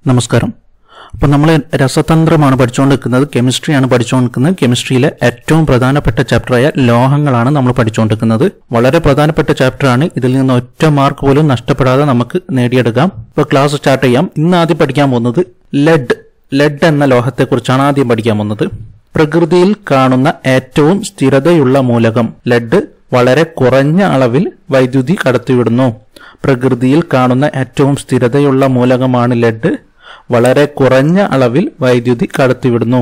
നമസ്കാരം അപ്പോൾ നമ്മൾ രസതന്ത്രമാണ് പഠിച്ചുകൊണ്ടിരിക്കുന്നത് കെമിസ്ട്രിയാണ് പഠിച്ചുകൊണ്ടിരിക്കുന്നത് കെമിസ്ട്രിയിലെ ഏറ്റവും പ്രധാനപ്പെട്ട ചാപ്റ്ററായ ലോഹങ്ങളാണ് നമ്മൾ പഠിച്ചുകൊണ്ടിരിക്കുന്നത് വളരെ പ്രധാനപ്പെട്ട ചാപ്റ്ററാണ് ഇതിൽ നിന്ന് ഒറ്റ മാർക്ക് പോലും നഷ്ടപ്പെടാതെ നമുക്ക് നേടിയെടുക്കാം ഇപ്പോൾ ക്ലാസ് സ്റ്റാർട്ട് ചെയ്യാം ഇന്ന് ആദ്യം പഠിക്കാൻ പോകുന്നത് ലെഡ് ലെഡ് എന്ന ലോഹത്തെക്കുറിച്ചാണ് ആദ്യം പഠിക്കാൻ പോകുന്നത് പ്രകൃതിയിൽ കാണുന്ന ഏറ്റവും സ്ഥിരതയുള്ള മൂലകം ലെഡ് വളരെ കുറഞ്ഞ അളവിൽ വൈദ്യുതി കടത്തിവിടുന്നു പ്രകൃതിയിൽ കാണുന്ന ഏറ്റവും സ്ഥിരതയുള്ള മൂലകമാണ് ലെഡ് വളരെ കുറഞ്ഞ അളവിൽ വൈദ്യുതി കടത്തിവിടുന്നു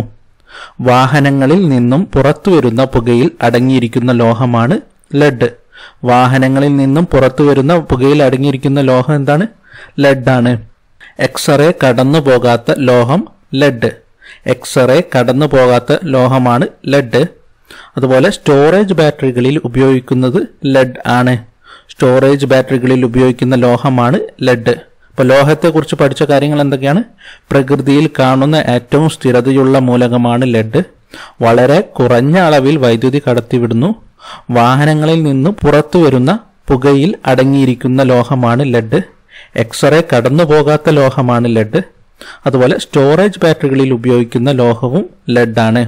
വാഹനങ്ങളിൽ നിന്നും പുറത്തുവരുന്ന പുകയിൽ അടങ്ങിയിരിക്കുന്ന ലോഹമാണ് ലെഡ് വാഹനങ്ങളിൽ നിന്നും പുറത്തുവരുന്ന പുകയിൽ അടങ്ങിയിരിക്കുന്ന ലോഹം എന്താണ് ലെഡാണ് എക്സ്റേ കടന്നു പോകാത്ത ലോഹം ലെഡ് എക്സ്റേ കടന്നു പോകാത്ത ലോഹമാണ് ലെഡ് അതുപോലെ സ്റ്റോറേജ് ബാറ്ററികളിൽ ഉപയോഗിക്കുന്നത് ലെഡ് ആണ് സ്റ്റോറേജ് ബാറ്ററികളിൽ ഉപയോഗിക്കുന്ന ലോഹമാണ് ലെഡ് അപ്പോൾ ലോഹത്തെക്കുറിച്ച് പഠിച്ച കാര്യങ്ങൾ എന്തൊക്കെയാണ് പ്രകൃതിയിൽ കാണുന്ന ഏറ്റവും സ്ഥിരതയുള്ള മൂലകമാണ് ലെഡ് വളരെ കുറഞ്ഞ അളവിൽ വൈദ്യുതി കടത്തിവിടുന്നു വാഹനങ്ങളിൽ നിന്ന് പുറത്തു വരുന്ന പുകയിൽ അടങ്ങിയിരിക്കുന്ന ലോഹമാണ് ലെഡ് എക്സ്റേ കടന്നു പോകാത്ത ലോഹമാണ് ലെഡ് അതുപോലെ സ്റ്റോറേജ് ബാറ്ററികളിൽ ഉപയോഗിക്കുന്ന ലോഹവും ലെഡാണ്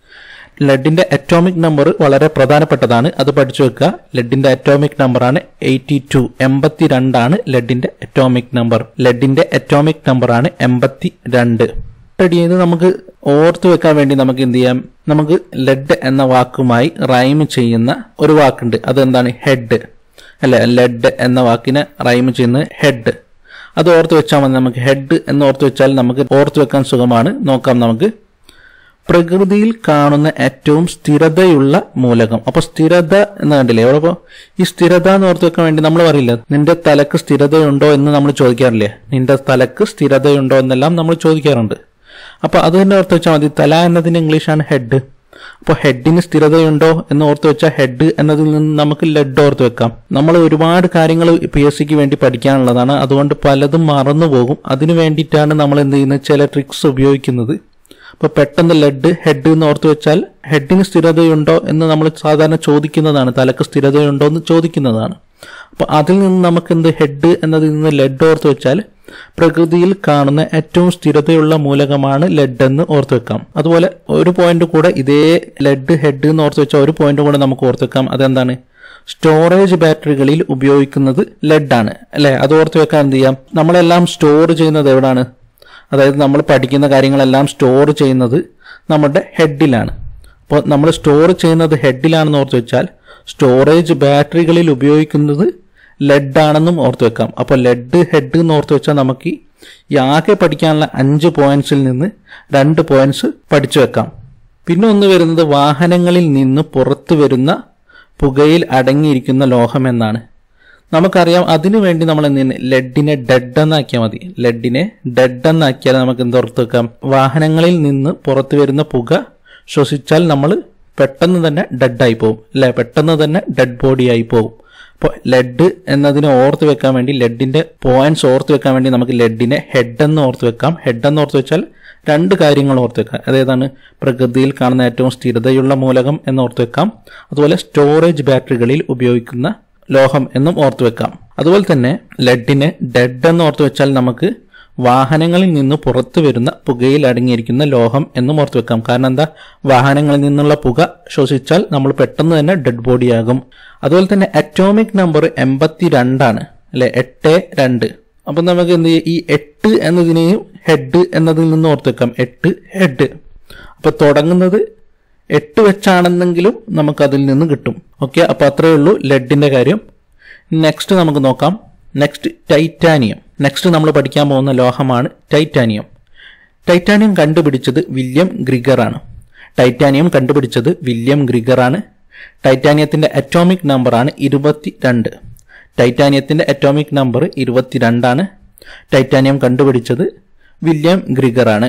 ലെഡിന്റെ അറ്റോമിക് നമ്പർ വളരെ പ്രധാനപ്പെട്ടതാണ് അത് പഠിച്ചു വെക്കുക ലെഡിന്റെ അറ്റോമിക് നമ്പറാണ് എയ്റ്റി ടു എൺപത്തി രണ്ടാണ് ലെഡിന്റെ അറ്റോമിക് നമ്പർ ലെഡിന്റെ അറ്റോമിക് നമ്പറാണ് എൺപത്തി രണ്ട് റെഡി ചെയ്ത് നമുക്ക് ഓർത്തു വെക്കാൻ വേണ്ടി നമുക്ക് എന്ത് ചെയ്യാം നമുക്ക് ലെഡ് എന്ന വാക്കുമായി റൈം ചെയ്യുന്ന ഒരു വാക്കുണ്ട് അതെന്താണ് ഹെഡ് അല്ലെ ലെഡ് എന്ന വാക്കിനെ റൈം ചെയ്യുന്നത് ഹെഡ് അത് ഓർത്ത് വെച്ചാൽ മതി നമുക്ക് ഹെഡ് എന്ന് ഓർത്ത് വെച്ചാൽ നമുക്ക് ഓർത്ത് വെക്കാൻ സുഖമാണ് നോക്കാം നമുക്ക് പ്രകൃതിയിൽ കാണുന്ന ഏറ്റവും സ്ഥിരതയുള്ള മൂലകം അപ്പൊ സ്ഥിരത എന്ന് കണ്ടില്ലേ അവിടെ ഇപ്പോ ഈ സ്ഥിരത എന്ന് ഓർത്ത് വെക്കാൻ വേണ്ടി നമ്മൾ പറയില്ല നിന്റെ തലക്ക് സ്ഥിരതയുണ്ടോ എന്ന് നമ്മൾ ചോദിക്കാറില്ലേ നിന്റെ തലക്ക് സ്ഥിരതയുണ്ടോ എന്നെല്ലാം നമ്മൾ ചോദിക്കാറുണ്ട് അപ്പൊ അത് തന്നെ ഓർത്ത് വെച്ചാൽ മതി തല എന്നതിന് ഇംഗ്ലീഷാണ് ഹെഡ് അപ്പോൾ ഹെഡിന് സ്ഥിരതയുണ്ടോ എന്ന് ഓർത്ത് വെച്ചാൽ ഹെഡ് എന്നതിൽ നിന്ന് നമുക്ക് ലെഡ് ഓർത്ത് വെക്കാം നമ്മൾ ഒരുപാട് കാര്യങ്ങൾ പി എസ് സിക്ക് വേണ്ടി പഠിക്കാനുള്ളതാണ് അതുകൊണ്ട് പലതും മറന്നു പോകും അതിനു വേണ്ടിയിട്ടാണ് നമ്മൾ എന്ത് ചെയ്യുന്നത് ചില ട്രിക്സ് ഉപയോഗിക്കുന്നത് അപ്പോൾ പെട്ടെന്ന് ലെഡ് ഹെഡ് എന്ന് ഓർത്ത് വെച്ചാൽ ഹെഡിന് സ്ഥിരതയുണ്ടോ എന്ന് നമ്മൾ സാധാരണ ചോദിക്കുന്നതാണ് തലക്ക് സ്ഥിരതയുണ്ടോ എന്ന് ചോദിക്കുന്നതാണ് അപ്പോൾ അതിൽ നിന്ന് നമുക്ക് എന്ത് ഹെഡ് എന്നതിൽ നിന്ന് ലെഡ് ഓർത്ത് വെച്ചാൽ പ്രകൃതിയിൽ കാണുന്ന ഏറ്റവും സ്ഥിരതയുള്ള മൂലകമാണ് ലെഡ് എന്ന് ഓർത്ത് വെക്കാം അതുപോലെ ഒരു പോയിന്റ് കൂടെ ഇതേ ലെഡ് ഹെഡ് എന്ന് ഓർത്ത് വെച്ചാൽ ഒരു പോയിന്റ് കൂടെ നമുക്ക് ഓർത്ത് വെക്കാം അതെന്താണ് സ്റ്റോറേജ് ബാറ്ററികളിൽ ഉപയോഗിക്കുന്നത് ലെഡാണ് അല്ലെ അത് ഓർത്ത് വെക്കാൻ എന്ത് ചെയ്യാം നമ്മളെല്ലാം സ്റ്റോർ ചെയ്യുന്നത് എവിടാണ് അതായത് നമ്മൾ പഠിക്കുന്ന കാര്യങ്ങളെല്ലാം സ്റ്റോർ ചെയ്യുന്നത് നമ്മുടെ ഹെഡിലാണ് അപ്പോൾ നമ്മൾ സ്റ്റോർ ചെയ്യുന്നത് ഹെഡിലാണെന്ന് ഓർത്ത് വെച്ചാൽ സ്റ്റോറേജ് ബാറ്ററികളിൽ ഉപയോഗിക്കുന്നത് ലെഡ് ആണെന്നും ഓർത്ത് വെക്കാം അപ്പോൾ ലെഡ് ഹെഡ് എന്ന് ഓർത്ത് വെച്ചാൽ നമുക്ക് ഈ ആകെ പഠിക്കാനുള്ള അഞ്ച് പോയിന്റ്സിൽ നിന്ന് രണ്ട് പോയിന്റ്സ് പഠിച്ചു വെക്കാം പിന്നെ ഒന്ന് വരുന്നത് വാഹനങ്ങളിൽ നിന്ന് പുറത്തു വരുന്ന പുകയിൽ അടങ്ങിയിരിക്കുന്ന ലോഹം എന്നാണ് നമുക്കറിയാം അതിനു വേണ്ടി നമ്മൾ എന്തിന് ലെഡിനെ ഡെഡ് എന്നാക്കിയാൽ മതി ലെഡിനെ ഡെഡ് എന്നാക്കിയാൽ നമുക്ക് എന്തോർത്ത് വെക്കാം വാഹനങ്ങളിൽ നിന്ന് പുറത്തു വരുന്ന പുക ശ്വസിച്ചാൽ നമ്മൾ പെട്ടെന്ന് തന്നെ ഡെഡായി പോകും അല്ലെ പെട്ടെന്ന് തന്നെ ഡെഡ് ബോഡി ആയി പോകും അപ്പോൾ ലെഡ് എന്നതിനെ ഓർത്ത് വെക്കാൻ വേണ്ടി ലെഡിന്റെ പോയിന്റ്സ് ഓർത്ത് വെക്കാൻ വേണ്ടി നമുക്ക് ലെഡിനെ ഹെഡ് എന്ന് ഓർത്ത് വെക്കാം ഹെഡ് എന്ന് ഓർത്ത് വെച്ചാൽ രണ്ട് കാര്യങ്ങൾ ഓർത്ത് വെക്കാം അതേതാണ് പ്രകൃതിയിൽ കാണുന്ന ഏറ്റവും സ്ഥിരതയുള്ള മൂലകം എന്ന് ഓർത്ത് വെക്കാം അതുപോലെ സ്റ്റോറേജ് ബാറ്ററികളിൽ ഉപയോഗിക്കുന്ന ലോഹം എന്നും ഓർത്തു വെക്കാം അതുപോലെ തന്നെ ലെഡിനെ ഡെഡ് എന്ന് ഓർത്തു വെച്ചാൽ നമുക്ക് വാഹനങ്ങളിൽ നിന്ന് പുറത്തു വരുന്ന പുകയിൽ അടങ്ങിയിരിക്കുന്ന ലോഹം എന്നും ഓർത്തു വെക്കാം കാരണം എന്താ വാഹനങ്ങളിൽ നിന്നുള്ള പുക ശ്വസിച്ചാൽ നമ്മൾ പെട്ടെന്ന് തന്നെ ഡെഡ് ബോഡിയാകും അതുപോലെ തന്നെ അറ്റോമിക് നമ്പർ എൺപത്തി രണ്ടാണ് അല്ലെ എട്ട് രണ്ട് അപ്പൊ നമുക്ക് എന്ത് ചെയ്യും ഈ എട്ട് എന്നതിനെയും ഹെഡ് എന്നതിൽ നിന്ന് ഓർത്ത് വെക്കാം എട്ട് ഹെഡ് അപ്പൊ തുടങ്ങുന്നത് എട്ട് വെച്ചാണെന്നെങ്കിലും നമുക്ക് അതിൽ നിന്ന് കിട്ടും ഓക്കെ അപ്പൊ അത്രയേ ഉള്ളൂ ലെഡിന്റെ കാര്യം നെക്സ്റ്റ് നമുക്ക് നോക്കാം നെക്സ്റ്റ് ടൈറ്റാനിയം നെക്സ്റ്റ് നമ്മൾ പഠിക്കാൻ പോകുന്ന ലോഹമാണ് ടൈറ്റാനിയം ടൈറ്റാനിയം കണ്ടുപിടിച്ചത് വില്യം ഗ്രിഗറാണ് ടൈറ്റാനിയം കണ്ടുപിടിച്ചത് വില്യം ഗ്രിഗറാണ് ടൈറ്റാനിയത്തിന്റെ അറ്റോമിക് നമ്പറാണ് ഇരുപത്തി രണ്ട് ടൈറ്റാനിയത്തിന്റെ അറ്റോമിക് നമ്പർ ഇരുപത്തിരണ്ടാണ് ടൈറ്റാനിയം കണ്ടുപിടിച്ചത് വില്യം ഗ്രിഗറാണ്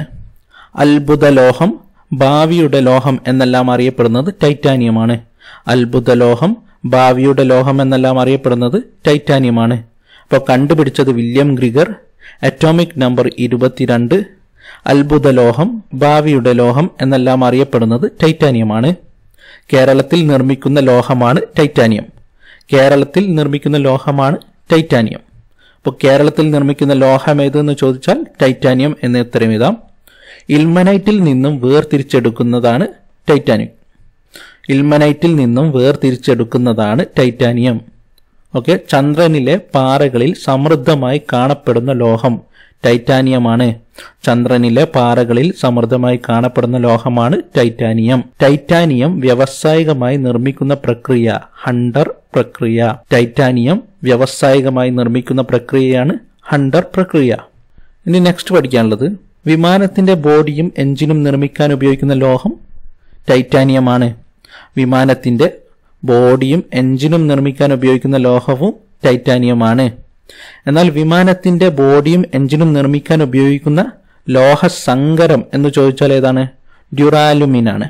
അത്ഭുത ലോഹം ഭാവിയുടെ ലോഹം എന്നെല്ലാം അറിയപ്പെടുന്നത് ടൈറ്റാനിയമാണ് അത്ഭുത ലോഹം ഭാവിയുടെ ലോഹം എന്നെല്ലാം അറിയപ്പെടുന്നത് ടൈറ്റാനിയമാണ് അപ്പോൾ കണ്ടുപിടിച്ചത് വില്യം ഗ്രിഗർ അറ്റോമിക് നമ്പർ ഇരുപത്തിരണ്ട് അത്ഭുത ലോഹം ഭാവിയുടെ ലോഹം എന്നെല്ലാം അറിയപ്പെടുന്നത് ടൈറ്റാനിയമാണ് കേരളത്തിൽ നിർമ്മിക്കുന്ന ലോഹമാണ് ടൈറ്റാനിയം കേരളത്തിൽ നിർമ്മിക്കുന്ന ലോഹമാണ് ടൈറ്റാനിയം അപ്പോൾ കേരളത്തിൽ നിർമ്മിക്കുന്ന ലോഹം ഏതെന്ന് ചോദിച്ചാൽ ടൈറ്റാനിയം എന്ന ഉത്തരം എഴുതാം ഇൽമനൈറ്റിൽ നിന്നും വേർതിരിച്ചെടുക്കുന്നതാണ് ടൈറ്റാനിയം ഇൽമനൈറ്റിൽ നിന്നും വേർതിരിച്ചെടുക്കുന്നതാണ് ടൈറ്റാനിയം ഓക്കെ ചന്ദ്രനിലെ പാറകളിൽ സമൃദ്ധമായി കാണപ്പെടുന്ന ലോഹം ടൈറ്റാനിയമാണ് ചന്ദ്രനിലെ പാറകളിൽ സമൃദ്ധമായി കാണപ്പെടുന്ന ലോഹമാണ് ടൈറ്റാനിയം ടൈറ്റാനിയം വ്യാവസായികമായി നിർമ്മിക്കുന്ന പ്രക്രിയ ഹണ്ടർ പ്രക്രിയ ടൈറ്റാനിയം വ്യാവസായികമായി നിർമ്മിക്കുന്ന പ്രക്രിയയാണ് ഹണ്ടർ പ്രക്രിയ ഇനി നെക്സ്റ്റ് പഠിക്കാനുള്ളത് വിമാനത്തിന്റെ ബോഡിയും എഞ്ചിനും നിർമ്മിക്കാൻ ഉപയോഗിക്കുന്ന ലോഹം ടൈറ്റാനിയമാണ് വിമാനത്തിന്റെ ബോഡിയും എഞ്ചിനും നിർമ്മിക്കാൻ ഉപയോഗിക്കുന്ന ലോഹവും ടൈറ്റാനിയമാണ് എന്നാൽ വിമാനത്തിന്റെ ബോഡിയും എഞ്ചിനും നിർമ്മിക്കാൻ ഉപയോഗിക്കുന്ന ലോഹസങ്കരം എന്ന് ചോദിച്ചാൽ ഏതാണ് ഡ്യൂറാലുമിൻ ആണ്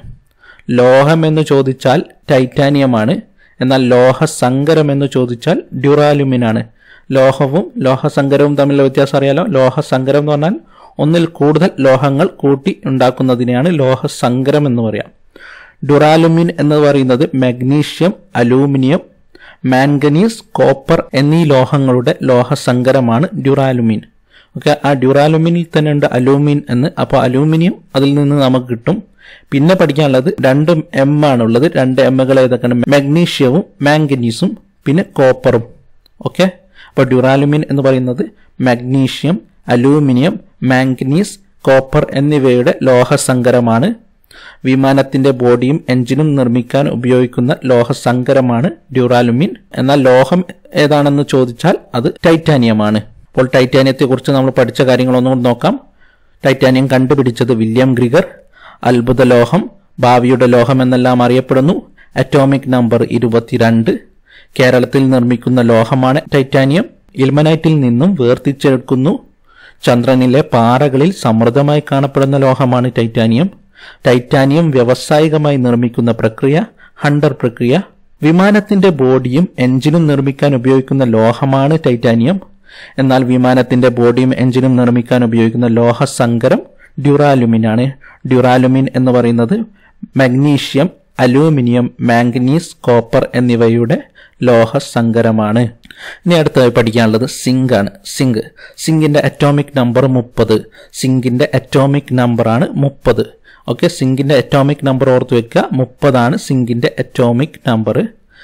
ലോഹം എന്ന് ചോദിച്ചാൽ ടൈറ്റാനിയമാണ് എന്നാൽ ലോഹസങ്കരം എന്ന് ചോദിച്ചാൽ ഡ്യൂറാലുമിൻ ആണ് ലോഹവും ലോഹസങ്കരവും തമ്മിലുള്ള വ്യത്യാസം അറിയാലോ ലോഹസങ്കരം എന്ന് പറഞ്ഞാൽ ഒന്നിൽ കൂടുതൽ ലോഹങ്ങൾ കൂട്ടി ഉണ്ടാക്കുന്നതിനെയാണ് ലോഹസങ്കരം എന്ന് പറയാം ഡുറാലുമിൻ എന്ന് പറയുന്നത് മഗ്നീഷ്യം അലൂമിനിയം മാംഗനീസ് കോപ്പർ എന്നീ ലോഹങ്ങളുടെ ലോഹസങ്കരമാണ് ഡ്യൂറാലുമിൻ ഓക്കെ ആ ഡ്യൂറാലുമിനിൽ തന്നെ ഉണ്ട് അലൂമിൻ എന്ന് അപ്പോൾ അലൂമിനിയം അതിൽ നിന്ന് നമുക്ക് കിട്ടും പിന്നെ പഠിക്കാനുള്ളത് രണ്ട് എം ആണുള്ളത് രണ്ട് എമ്മുകൾ ഏതൊക്കെയാണ് മഗ്നീഷ്യവും മാംഗനീസും പിന്നെ കോപ്പറും ഓക്കെ അപ്പോൾ ഡ്യൂറാലുമിൻ എന്ന് പറയുന്നത് മഗ്നീഷ്യം അലൂമിനിയം മാംഗനീസ് കോപ്പർ എന്നിവയുടെ ലോഹസങ്കരമാണ് വിമാനത്തിന്റെ ബോഡിയും എഞ്ചിനും നിർമ്മിക്കാൻ ഉപയോഗിക്കുന്ന ലോഹസങ്കരമാണ് ഡ്യൂറാലുമിൻ എന്നാൽ ലോഹം ഏതാണെന്ന് ചോദിച്ചാൽ അത് ടൈറ്റാനിയമാണ് അപ്പോൾ ടൈറ്റാനിയത്തെ കുറിച്ച് നമ്മൾ പഠിച്ച കാര്യങ്ങളൊന്നും കൂടി നോക്കാം ടൈറ്റാനിയം കണ്ടുപിടിച്ചത് വില്യം ഗ്രിഗർ അത്ഭുത ലോഹം ഭാവിയുടെ ലോഹം എന്നെല്ലാം അറിയപ്പെടുന്നു അറ്റോമിക് നമ്പർ ഇരുപത്തിരണ്ട് കേരളത്തിൽ നിർമ്മിക്കുന്ന ലോഹമാണ് ടൈറ്റാനിയം ഇൽമനൈറ്റിൽ നിന്നും വേർതിരിച്ചെടുക്കുന്നു ചന്ദ്രനിലെ പാറകളിൽ സമൃദ്ധമായി കാണപ്പെടുന്ന ലോഹമാണ് ടൈറ്റാനിയം ടൈറ്റാനിയം വ്യാവസായികമായി നിർമ്മിക്കുന്ന പ്രക്രിയ ഹണ്ടർ പ്രക്രിയ വിമാനത്തിന്റെ ബോഡിയും എഞ്ചിനും നിർമ്മിക്കാൻ ഉപയോഗിക്കുന്ന ലോഹമാണ് ടൈറ്റാനിയം എന്നാൽ വിമാനത്തിന്റെ ബോഡിയും എഞ്ചിനും നിർമ്മിക്കാൻ ഉപയോഗിക്കുന്ന ലോഹസങ്കരം ഡ്യൂറാലുമിൻ ആണ് ഡ്യൂറാലുമിൻ എന്ന് പറയുന്നത് മഗ്നീഷ്യം അലൂമിനിയം മാംഗനീസ് കോപ്പർ എന്നിവയുടെ ലോഹസങ്കരമാണ് ഇനി അടുത്തതായി പഠിക്കാനുള്ളത് സിങ്ക് ആണ് സിങ്ക് സിങ്കിന്റെ അറ്റോമിക് നമ്പർ മുപ്പത് സിങ്കിന്റെ അറ്റോമിക് നമ്പറാണ് മുപ്പത് ഓക്കെ സിങ്കിന്റെ അറ്റോമിക് നമ്പർ ഓർത്ത് വെക്കുക മുപ്പതാണ് സിങ്കിന്റെ അറ്റോമിക് നമ്പർ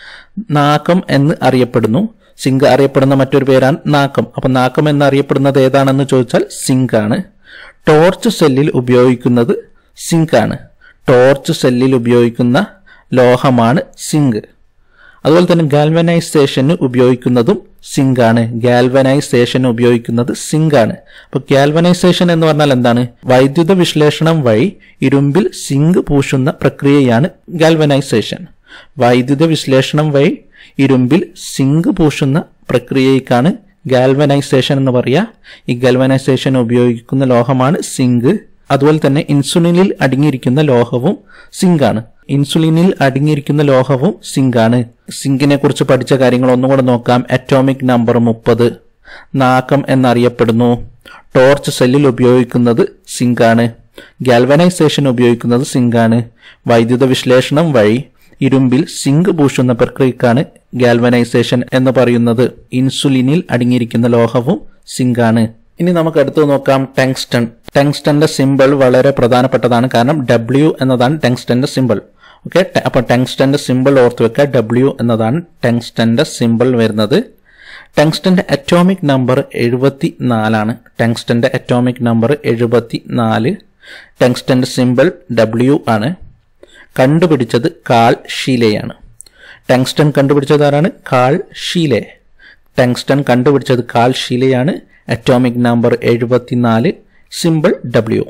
നാക്കം എന്ന് അറിയപ്പെടുന്നു സിങ്ക് അറിയപ്പെടുന്ന മറ്റൊരു പേരാണ് നാക്കം അപ്പൊ നാക്കം എന്ന് അറിയപ്പെടുന്നത് ഏതാണെന്ന് ചോദിച്ചാൽ സിങ്ക് ആണ് ടോർച്ച് സെല്ലിൽ ഉപയോഗിക്കുന്നത് സിങ്ക് ആണ് ടോർച്ച് സെല്ലിൽ ഉപയോഗിക്കുന്ന ലോഹമാണ് സിങ്ക് അതുപോലെ തന്നെ ഗാൽവനൈസേഷന് ഉപയോഗിക്കുന്നതും സിങ്ക് ആണ് ഗാൽവനൈസേഷന് ഉപയോഗിക്കുന്നത് സിങ്ക് ആണ് അപ്പൊ ഗാൽവനൈസേഷൻ എന്ന് പറഞ്ഞാൽ എന്താണ് വൈദ്യുത വിശ്ലേഷണം വഴി ഇരുമ്പിൽ സിങ്ക് പൂശുന്ന പ്രക്രിയയാണ് ഗാൽവനൈസേഷൻ വൈദ്യുത വിശ്ലേഷണം വഴി ഇരുമ്പിൽ സിങ്ക് പൂശുന്ന പ്രക്രിയയ്ക്കാണ് ഗാൽവനൈസേഷൻ എന്ന് പറയുക ഈ ഗാൽവനൈസേഷൻ ഉപയോഗിക്കുന്ന ലോഹമാണ് സിങ്ക് അതുപോലെ തന്നെ ഇൻസുലിനിൽ അടങ്ങിയിരിക്കുന്ന ലോഹവും സിങ്ക് ആണ് ഇൻസുലിനിൽ അടങ്ങിയിരിക്കുന്ന ലോഹവും സിങ്ക് ആണ് സിങ്കിനെ കുറിച്ച് പഠിച്ച കാര്യങ്ങൾ ഒന്നും കൂടെ നോക്കാം അറ്റോമിക് നമ്പർ മുപ്പത് നാക്കം എന്നറിയപ്പെടുന്നു ടോർച്ച് സെല്ലിൽ ഉപയോഗിക്കുന്നത് സിങ്ക് ആണ് ഗാൽവനൈസേഷൻ ഉപയോഗിക്കുന്നത് സിങ്ക് ആണ് വൈദ്യുത വിശ്ലേഷണം വഴി ഇരുമ്പിൽ സിങ്ക് പൂശുന്ന പ്രക്രിയക്കാണ് ഗാൽവനൈസേഷൻ എന്ന് പറയുന്നത് ഇൻസുലിനിൽ അടങ്ങിയിരിക്കുന്ന ലോഹവും സിങ്ക് ആണ് ഇനി നമുക്ക് അടുത്ത് നോക്കാം ടങ്സ്റ്റൺ ടങ്സ്റ്റന്റെ സിമ്പിൾ വളരെ പ്രധാനപ്പെട്ടതാണ് കാരണം ഡബ്ല്യു എന്നതാണ് ടങ്സ്റ്റന്റെ സിമ്പിൾ ഓക്കെ അപ്പൊ ടങ്സ്റ്റന്റെ സിമ്പിൾ ഓർത്ത് വെക്കുക ഡബ്ല്യു എന്നതാണ് ടങ്സ്റ്റന്റെ സിമ്പിൾ വരുന്നത് ടങ്സ്റ്റന്റെ അറ്റോമിക് നമ്പർ എഴുപത്തി നാലാണ് ടങ്സ്റ്റന്റെ അറ്റോമിക് നമ്പർ എഴുപത്തി നാല് ടങ്സ്റ്റന്റെ സിമ്പിൾ ഡബ്ല്യു ആണ് കണ്ടുപിടിച്ചത് കാൾ ഷീലയാണ് ടങ്സ്റ്റൺ കണ്ടുപിടിച്ചത് ആരാണ് കാൾ ഷീലെ ടങ്സ്റ്റൺ കണ്ടുപിടിച്ചത് കാൾ ഷീലയാണ് അറ്റോമിക് നമ്പർ എഴുപത്തിനാല് സിമ്പിൾ ഡബ്ല്യു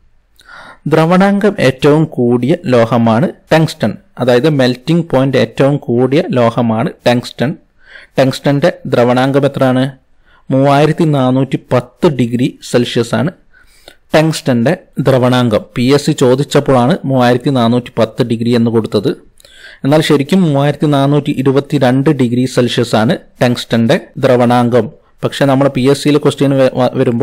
ദ്രവണാങ്കം ഏറ്റവും കൂടിയ ലോഹമാണ് ടങ്സ്റ്റൺ അതായത് മെൽറ്റിംഗ് പോയിന്റ് ഏറ്റവും കൂടിയ ലോഹമാണ് ടങ്സ്റ്റൺ ടങ്സ്റ്റന്റെ ദ്രവണാങ്കം എത്രയാണ് മൂവായിരത്തി നാനൂറ്റി പത്ത് ഡിഗ്രി സെൽഷ്യസ് ആണ് ടങ്സ്റ്റന്റെ ദ്രവണാങ്കം പി എസ് സി ചോദിച്ചപ്പോഴാണ് മൂവായിരത്തി നാനൂറ്റി പത്ത് ഡിഗ്രി എന്ന് കൊടുത്തത് എന്നാൽ ശരിക്കും മൂവായിരത്തി നാനൂറ്റി ഇരുപത്തി രണ്ട് ഡിഗ്രി സെൽഷ്യസ് ആണ് ടങ്സ്റ്റന്റെ ദ്രവണാങ്കം പക്ഷെ നമ്മൾ പി എസ് സിയിലെ ക്വസ്റ്റ്യൻ വരുമ്പോൾ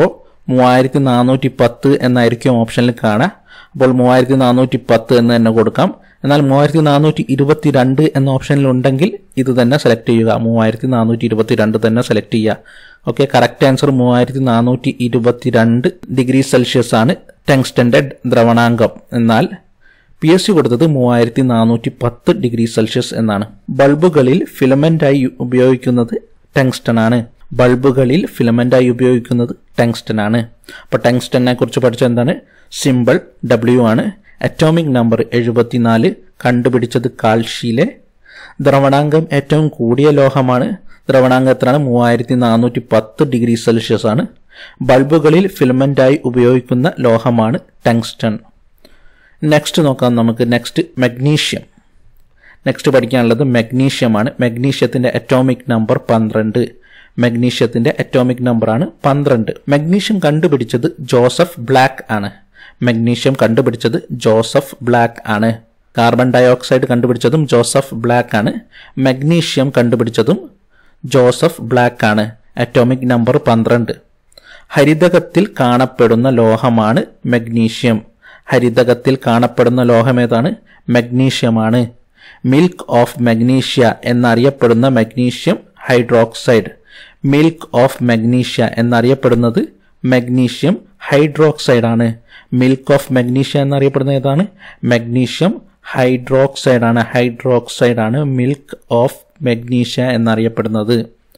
മൂവായിരത്തി നാനൂറ്റി പത്ത് എന്നായിരിക്കും ഓപ്ഷനിൽ കാണാം അപ്പോൾ മൂവായിരത്തി നാനൂറ്റി പത്ത് എന്ന് തന്നെ കൊടുക്കാം എന്നാൽ മൂവായിരത്തി നാനൂറ്റി ഇരുപത്തി രണ്ട് എന്ന ഓപ്ഷനിൽ ഉണ്ടെങ്കിൽ ഇത് തന്നെ സെലക്ട് ചെയ്യുക മൂവായിരത്തി നാനൂറ്റി ഇരുപത്തി രണ്ട് തന്നെ സെലക്ട് ചെയ്യുക ഓക്കെ കറക്റ്റ് ആൻസർ മൂവായിരത്തി നാനൂറ്റി ഇരുപത്തി രണ്ട് ഡിഗ്രി സെൽഷ്യസ് ആണ് ടെങ്സ്റ്റന്റെ ദ്രവണാങ്കം എന്നാൽ പി എസ് സി കൊടുത്തത് മൂവായിരത്തി നാനൂറ്റി പത്ത് ഡിഗ്രി സെൽഷ്യസ് എന്നാണ് ബൾബുകളിൽ ഫിലമെന്റായി ഉപയോഗിക്കുന്നത് ടെങ്സ്റ്റൺ ആണ് ബൾബുകളിൽ ഫിലമെന്റായി ഉപയോഗിക്കുന്നത് ടെങ്സ്റ്റൺ ആണ് അപ്പോൾ ടെങ്സ്റ്റനെ കുറിച്ച് പഠിച്ച എന്താണ് സിമ്പിൾ ഡബ്ല്യു ആണ് അറ്റോമിക് നമ്പർ എഴുപത്തിനാല് കണ്ടുപിടിച്ചത് കാൽഷിയിലെ ദ്രവണാങ്കം ഏറ്റവും കൂടിയ ലോഹമാണ് ദ്രവണാങ്കം എത്രയാണ് മൂവായിരത്തി നാനൂറ്റി പത്ത് ഡിഗ്രി സെൽഷ്യസ് ആണ് ബൾബുകളിൽ ഫിലമെന്റായി ഉപയോഗിക്കുന്ന ലോഹമാണ് ടങ്സ്റ്റൺ നെക്സ്റ്റ് നോക്കാം നമുക്ക് നെക്സ്റ്റ് മഗ്നീഷ്യം നെക്സ്റ്റ് പഠിക്കാനുള്ളത് മഗ്നീഷ്യമാണ് മഗ്നീഷ്യത്തിന്റെ അറ്റോമിക് നമ്പർ പന്ത്രണ്ട് മഗ്നീഷ്യത്തിന്റെ അറ്റോമിക് നമ്പറാണ് പന്ത്രണ്ട് മഗ്നീഷ്യം കണ്ടുപിടിച്ചത് ജോസഫ് ബ്ലാക്ക് ആണ് മഗ്നീഷ്യം കണ്ടുപിടിച്ചത് ജോസഫ് ബ്ലാക്ക് ആണ് കാർബൺ ഡയോക്സൈഡ് കണ്ടുപിടിച്ചതും ജോസഫ് ബ്ലാക്ക് ആണ് മഗ്നീഷ്യം കണ്ടുപിടിച്ചതും ജോസഫ് ബ്ലാക്ക് ആണ് അറ്റോമിക് നമ്പർ പന്ത്രണ്ട് ഹരിതകത്തിൽ കാണപ്പെടുന്ന ലോഹമാണ് മഗ്നീഷ്യം ഹരിതകത്തിൽ കാണപ്പെടുന്ന ലോഹം ഏതാണ് മഗ്നീഷ്യമാണ് മിൽക്ക് ഓഫ് മഗ്നീഷ്യ എന്നറിയപ്പെടുന്ന magnesium hydroxide milk of magnesia എന്നറിയപ്പെടുന്നത് മഗ്നീഷ്യം ഹൈഡ്രോക്സൈഡ് ആണ് മിൽക്ക് ഓഫ് മഗ്നീഷ്യ എന്നറിയപ്പെടുന്നത് ഏതാണ് മഗ്നീഷ്യം ഹൈഡ്രോക്സൈഡ് ആണ് ഹൈഡ്രോക്സൈഡ് ആണ് മിൽക്ക് ഓഫ് മഗ്നീഷ്യ എന്നറിയപ്പെടുന്നത്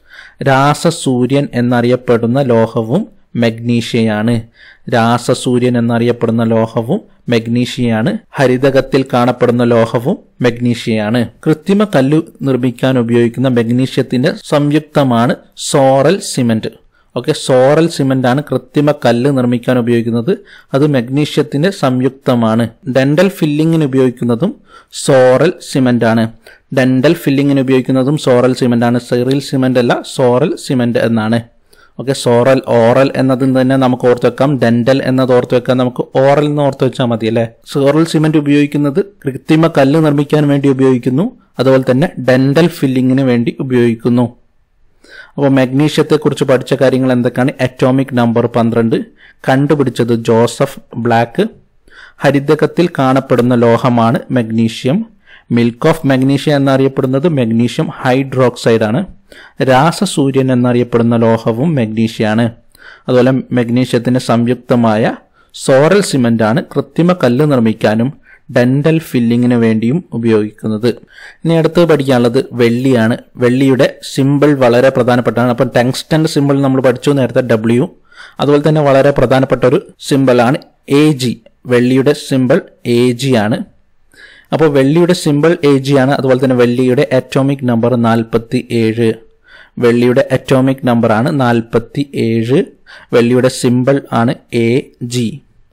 രാസസൂര്യൻ എന്നറിയപ്പെടുന്ന ലോഹവും മഗ്നീഷ്യയാണ് രാസസൂര്യൻ എന്നറിയപ്പെടുന്ന ലോഹവും മഗ്നീഷ്യയാണ് ഹരിതകത്തിൽ കാണപ്പെടുന്ന ലോഹവും മഗ്നീഷ്യയാണ് കൃത്രിമ കല്ലു നിർമ്മിക്കാൻ ഉപയോഗിക്കുന്ന മഗ്നീഷ്യത്തിന്റെ സംയുക്തമാണ് sorel cement okay sorel cement ആണ് കൃത്രിമ കല്ല് നിർമ്മിക്കാൻ ഉപയോഗിക്കുന്നത് അത് മഗ്നീഷ്യത്തിന്റെ സംയുക്തമാണ് ഡെന്റൽ ഫില്ലിങ്ങിന് ഉപയോഗിക്കുന്നതും സോറൽ സിമന്റ് ആണ് ഡെന്റൽ ഫില്ലിങ്ങിന് ഉപയോഗിക്കുന്നതും സോറൽ സിമന്റ് ആണ് സെറിൽ സിമന്റ് അല്ല സോറൽ സിമന്റ് എന്നാണ് ഓക്കെ സോറൽ ഓറൽ എന്നതിൽ തന്നെ നമുക്ക് ഓർത്ത് വെക്കാം ഡെന്റൽ എന്നത് ഓർത്ത് വെക്കാം നമുക്ക് ഓറൽ എന്ന് ഓർത്ത് വെച്ചാൽ മതി അല്ലേ സോറൽ സിമന്റ് ഉപയോഗിക്കുന്നത് കൃത്രിമ കല്ല് നിർമ്മിക്കാൻ വേണ്ടി ഉപയോഗിക്കുന്നു അതുപോലെ തന്നെ ഡെന്റൽ ഫില്ലിങ്ങിന് വേണ്ടി ഉപയോഗിക്കുന്നു അപ്പോൾ മഗ്നീഷ്യത്തെക്കുറിച്ച് പഠിച്ച കാര്യങ്ങൾ എന്തൊക്കെയാണ് അറ്റോമിക് നമ്പർ പന്ത്രണ്ട് കണ്ടുപിടിച്ചത് ജോസഫ് ബ്ലാക്ക് ഹരിതകത്തിൽ കാണപ്പെടുന്ന ലോഹമാണ് മഗ്നീഷ്യം മിൽക്ക് ഓഫ് മഗ്നീഷ്യ എന്നറിയപ്പെടുന്നത് മഗ്നീഷ്യം ഹൈഡ്രോക്സൈഡ് ആണ് രാസസൂര്യൻ എന്നറിയപ്പെടുന്ന ലോഹവും മഗ്നീഷ്യയാണ് അതുപോലെ മഗ്നീഷ്യത്തിന്റെ സംയുക്തമായ സോറൽ സിമന്റ് ആണ് കൃത്രിമ കല്ല് നിർമ്മിക്കാനും ഡെന്റൽ ഫില്ലിങ്ങിന് വേണ്ടിയും ഉപയോഗിക്കുന്നത് ഇനി അടുത്ത് പഠിക്കാനുള്ളത് വെള്ളിയാണ് വെള്ളിയുടെ സിമ്പിൾ വളരെ പ്രധാനപ്പെട്ടാണ് അപ്പം ടെങ്സ്റ്റന്റെ സിമ്പിൾ നമ്മൾ പഠിച്ചു നേരത്തെ ഡബ്ല്യു അതുപോലെ തന്നെ വളരെ പ്രധാനപ്പെട്ട ഒരു സിമ്പിളാണ് എ ജി വെള്ളിയുടെ സിമ്പിൾ എ ജി ആണ് അപ്പോൾ വെള്ളിയുടെ സിമ്പിൾ എ ജി ആണ് അതുപോലെ തന്നെ വെള്ളിയുടെ അറ്റോമിക് നമ്പർ നാൽപ്പത്തി ഏഴ് വെള്ളിയുടെ അറ്റോമിക് നമ്പറാണ് നാൽപ്പത്തി ഏഴ് വെള്ളിയുടെ സിമ്പിൾ ആണ് എ ജി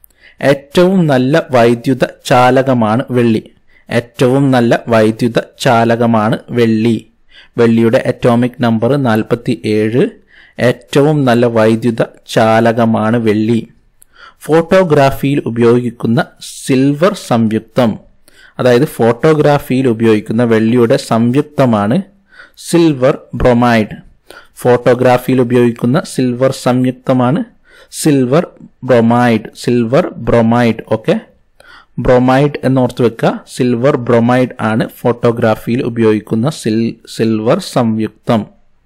ഏറ്റവും നല്ല വൈദ്യുത ചാലകമാണ് വെള്ളി ഏറ്റവും നല്ല വൈദ്യുത ചാലകമാണ് വെള്ളി വെള്ളിയുടെ അറ്റോമിക് നമ്പർ നാൽപ്പത്തി ഏഴ് ഏറ്റവും നല്ല വൈദ്യുത ചാലകമാണ് വെള്ളി ഫോട്ടോഗ്രാഫിയിൽ ഉപയോഗിക്കുന്ന സിൽവർ സംയുക്തം അതായത് ഫോട്ടോഗ്രാഫിയിൽ ഉപയോഗിക്കുന്ന വെള്ളിയുടെ സംയുക്തമാണ് സിൽവർ ബ്രൊമൈഡ് ഫോട്ടോഗ്രാഫിയിൽ ഉപയോഗിക്കുന്ന സിൽവർ സംയുക്തമാണ് silver bromide silver bromide okay bromide എന്നോർത്ത് വെക്കുക സിൽവർ ബ്രൊമൈഡ് ആണ് ഫോട്ടോഗ്രാഫിയിൽ ഉപയോഗിക്കുന്ന സിൽ സിൽവർ സംയുക്തം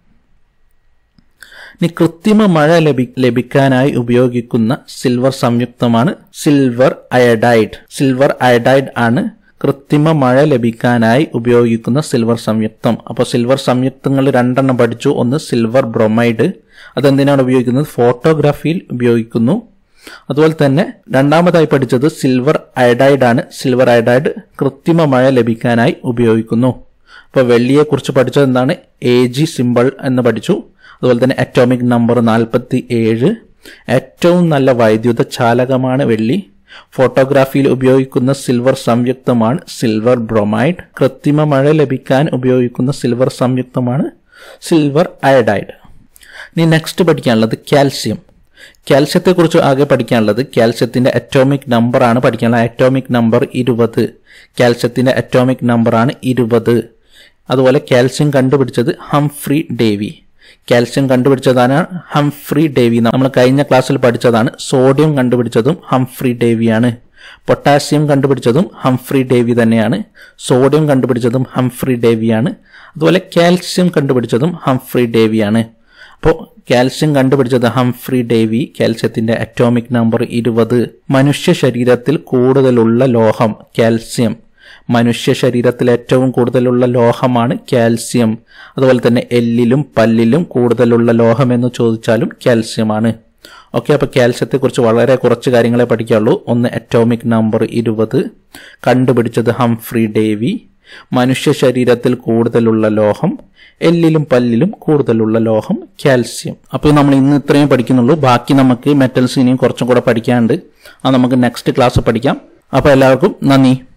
ഇനി കൃത്രിമ മഴ ലഭി ലഭിക്കാനായി ഉപയോഗിക്കുന്ന സിൽവർ സംയുക്തമാണ് സിൽവർ അയഡൈഡ് സിൽവർ അയഡൈഡ് ആണ് കൃത്രിമ മഴ ലഭിക്കാനായി ഉപയോഗിക്കുന്ന സിൽവർ സംയുക്തം അപ്പോൾ സിൽവർ സംയുക്തങ്ങൾ രണ്ടെണ്ണം പഠിച്ചു ഒന്ന് സിൽവർ ബ്രൊമൈഡ് അതെന്തിനാണ് ഉപയോഗിക്കുന്നത് ഫോട്ടോഗ്രാഫിയിൽ ഉപയോഗിക്കുന്നു അതുപോലെ തന്നെ രണ്ടാമതായി പഠിച്ചത് സിൽവർ അയഡൈഡ് ആണ് സിൽവർ അയഡൈഡ് കൃത്രിമ മഴ ലഭിക്കാനായി ഉപയോഗിക്കുന്നു അപ്പോൾ വെള്ളിയെക്കുറിച്ച് പഠിച്ചത് എന്താണ് എ ജി സിമ്പിൾ എന്ന് പഠിച്ചു അതുപോലെ തന്നെ അറ്റോമിക് നമ്പർ നാൽപ്പത്തി ഏഴ് ഏറ്റവും നല്ല വൈദ്യുത ചാലകമാണ് വെള്ളി ഫോട്ടോഗ്രാഫിയിൽ ഉപയോഗിക്കുന്ന സിൽവർ സംയുക്തമാണ് സിൽവർ ബ്രൊമൈഡ് കൃത്രിമ മഴ ലഭിക്കാൻ ഉപയോഗിക്കുന്ന സിൽവർ സംയുക്തമാണ് സിൽവർ അയഡൈഡ് ഇനി നെക്സ്റ്റ് പഠിക്കാനുള്ളത് കാൽസ്യം കാൽസ്യത്തെക്കുറിച്ച് ആകെ പഠിക്കാനുള്ളത് കാൽസ്യത്തിന്റെ അറ്റോമിക് നമ്പർ ആണ് പഠിക്കാനുള്ളത് അറ്റോമിക് നമ്പർ ഇരുപത് കാൽസ്യത്തിന്റെ അറ്റോമിക് നമ്പർ ആണ് ഇരുപത് അതുപോലെ കാൽസ്യം കണ്ടുപിടിച്ചത് ഹംഫ്രി ഡേവി കാൽസ്യം കണ്ടുപിടിച്ചതാണ് ഹംഫ്രി ഡേവി നമ്മൾ കഴിഞ്ഞ ക്ലാസ്സിൽ പഠിച്ചതാണ് സോഡിയം കണ്ടുപിടിച്ചതും ഹംഫ്രി ഡേവിയാണ് പൊട്ടാസ്യം കണ്ടുപിടിച്ചതും ഹംഫ്രി ഡേവി തന്നെയാണ് സോഡിയം കണ്ടുപിടിച്ചതും ഹംഫ്രി ഡേവിയാണ് അതുപോലെ കാൽസ്യം കണ്ടുപിടിച്ചതും ഹംഫ്രി ഡേവിയാണ് അപ്പോൾ കാൽസ്യം കണ്ടുപിടിച്ചത് ഹംഫ്രി ഡേവി കാൽസ്യത്തിന്റെ അറ്റോമിക് നമ്പർ ഇരുപത് മനുഷ്യ ശരീരത്തിൽ കൂടുതലുള്ള ലോഹം കാൽസ്യം മനുഷ്യ ശരീരത്തിൽ ഏറ്റവും കൂടുതലുള്ള ലോഹമാണ് കാൽസ്യം അതുപോലെ തന്നെ എല്ലിലും പല്ലിലും കൂടുതലുള്ള ലോഹം എന്ന് ചോദിച്ചാലും കാൽസ്യമാണ് ഓക്കെ അപ്പോൾ കാൽസ്യത്തെക്കുറിച്ച് വളരെ കുറച്ച് കാര്യങ്ങളെ പഠിക്കാനുള്ളൂ ഒന്ന് അറ്റോമിക് നമ്പർ ഇരുപത് കണ്ടുപിടിച്ചത് ഹംഫ്രി ഡേവി മനുഷ്യ ശരീരത്തിൽ കൂടുതലുള്ള ലോഹം എല്ലിലും പല്ലിലും കൂടുതലുള്ള ലോഹം കാൽസ്യം അപ്പോൾ നമ്മൾ ഇന്ന് ഇത്രയും പഠിക്കുന്നുള്ളൂ ബാക്കി നമുക്ക് മെറ്റൽസ് ഇനിയും കുറച്ചും കൂടെ പഠിക്കാനുണ്ട് അത് നമുക്ക് നെക്സ്റ്റ് ക്ലാസ് പഠിക്കാം അപ്പോൾ എല്ലാവർക്കും നന്ദി